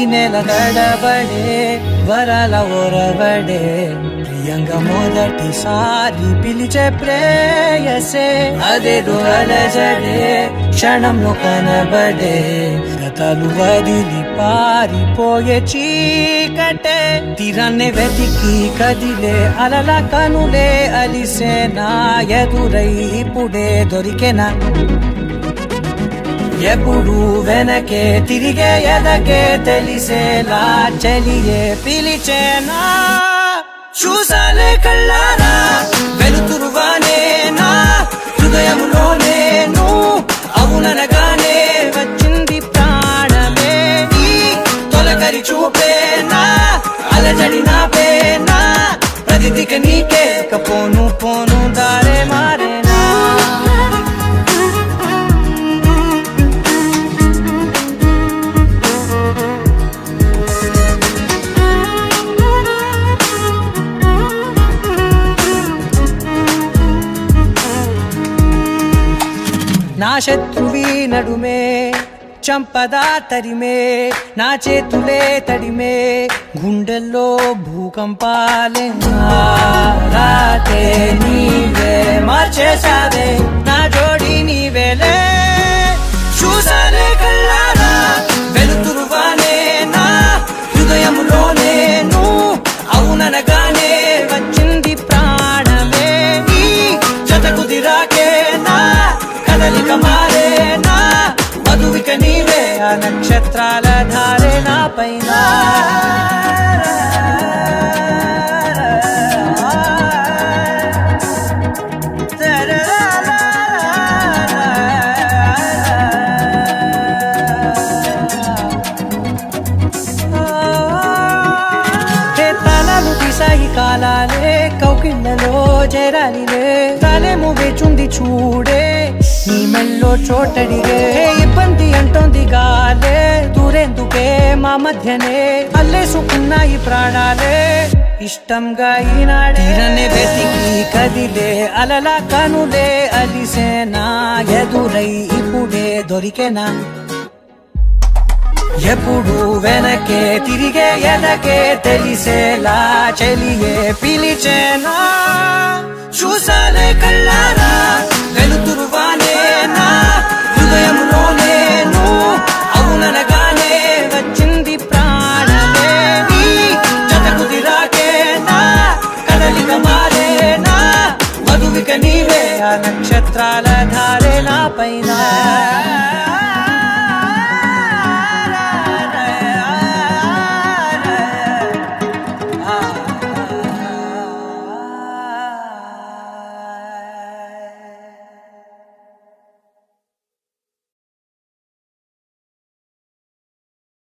నెల గడబడే వరాల ఒరవడే ప్రియంగా మొదటిసారి పిలిచే ప్రేయసే అదేదో అలజడే క్షణంలో కనబడే గతాలు వదిలి పారిపోయే చీకటే తీరాన్ని వెతికి కదిలే అలల కనులే అలిసే నా ఎదురై ఇప్పుడే దొరికెనా ఎప్పుడు వెనకే తిరిగే ఎదకే తెలిసేలా చెలియే పిలిచేనా చూసాలే కళ్ళారా వెలుతురువానే నా హృదయములో నేను అవుననగానే వచ్చింది ప్రాణమే నీ తొలకరి చూపేనా అలజడి నా పేనా ప్రతిదిక నీకే పోను పోను దారే మారేనా నా శత్రువి నడుమే చంపదా తరిమే నా చేతులే తడిమే గుండెల్లో భూకంపాలే రాతే నీవే మార్చేసావే నా జోడి నీవేలే చూసాలే కళ్ళారా వెలుతురువానే నా హృదయములో నేను అవుననగానే వచ్చింది ప్రాణమే నీ జతకు దిరాకే నా కదలిక మారేనా మధువిక నీవే ఆ నక్షత్రాల ధారే నా పైన హే తాళాలు తీసాయి కాలాలే కౌకిళ్ళలో చేరాలిలే తాలేమో వేచుంది చూడే నీ మెల్లో చోటడిగే ఇబ్బంది అంటోంది గాలే దూరేందుకే మా మధ్యనే అల్లేసుకున్నాయి ప్రాణాలే ఇష్టంగా ఈనాడే తీరనే వెతికి కదిలే అలల కనులే అలిసేనా ఎదురై ఇప్పుడే దొరికెనా ఎప్పుడు వెనకే తిరిగే ఎదకే తెలిసేలా చెలియే పిలిచేనా చూసాలే కళ్ళారా వెలుతురువానే నా హృదయంలో నేను అవుననగానే వచ్చింది ప్రాణమే నీ జతకు దిరాకే నా కదలిక మారేనా మధువిక నీవే ఆ నక్షత్రాల ధారే నా పైన